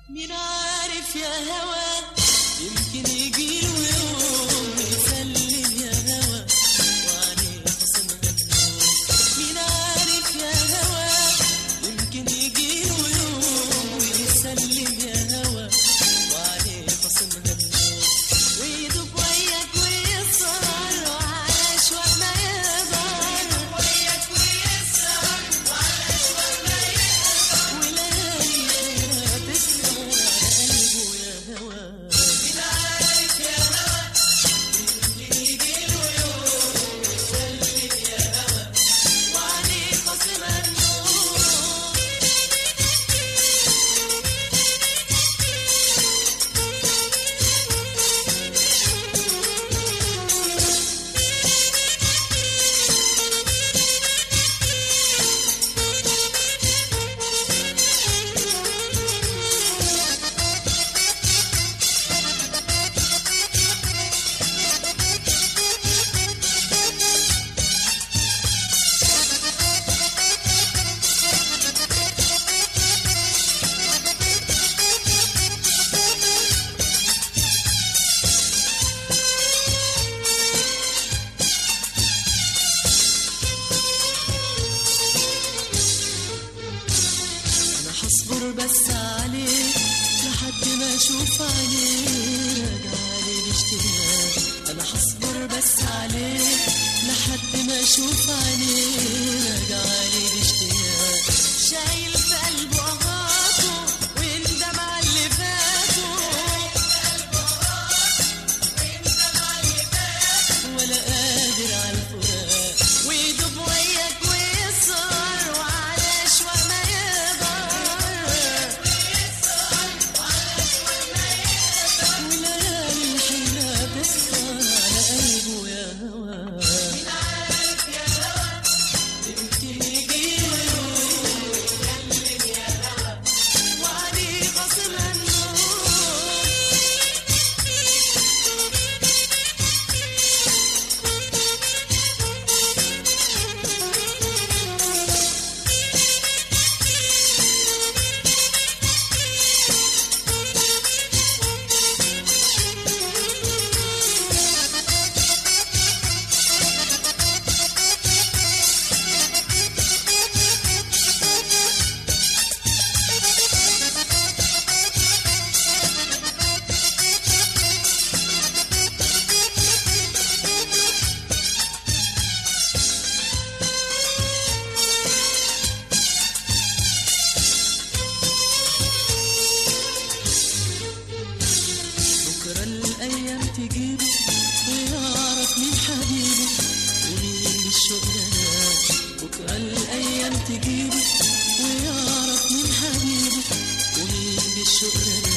مين عارف يا هوى يمكن يجيله يوم يسلم يا هوى وعليه خصم النوم مين عارف يا هوى يمكن يجيله يوم ويسلم يا هوى وعليه خصم النوم ويدوب وياك ويسهر وعلى شوق ما يقدر وياك ويسهر وعلى شوق ما يقدر وليالي الحيرة تسهر على قلبه يا هوى مين عارف يا هوى يمكن يجيله يوم يسلم يا هوى وعليه خصم النوم انا هصبر بس عليك لحد ما اشوف عينيك راجعلي باشتياق انا هصبر بس عليك لحد ما اشوف عينيك راجعلي باشتياق شايل في قلبه اغاطه ويندم على اللي فاته ولا قادر على الفراق ويدوب وياك ويسهر وعلى شوق ما يقدر وليالي الحيرة تسهر على قلبه يا هوى يمكن يجيله يوم يكلم يا هوى وعليه خصم النوم بكرة الأيام تجيبه ويعرف مين حبيبه ومين بالشوق ده بكرة الأيام تجيبه ويعرف مين حبيبه ومين بالشوق ده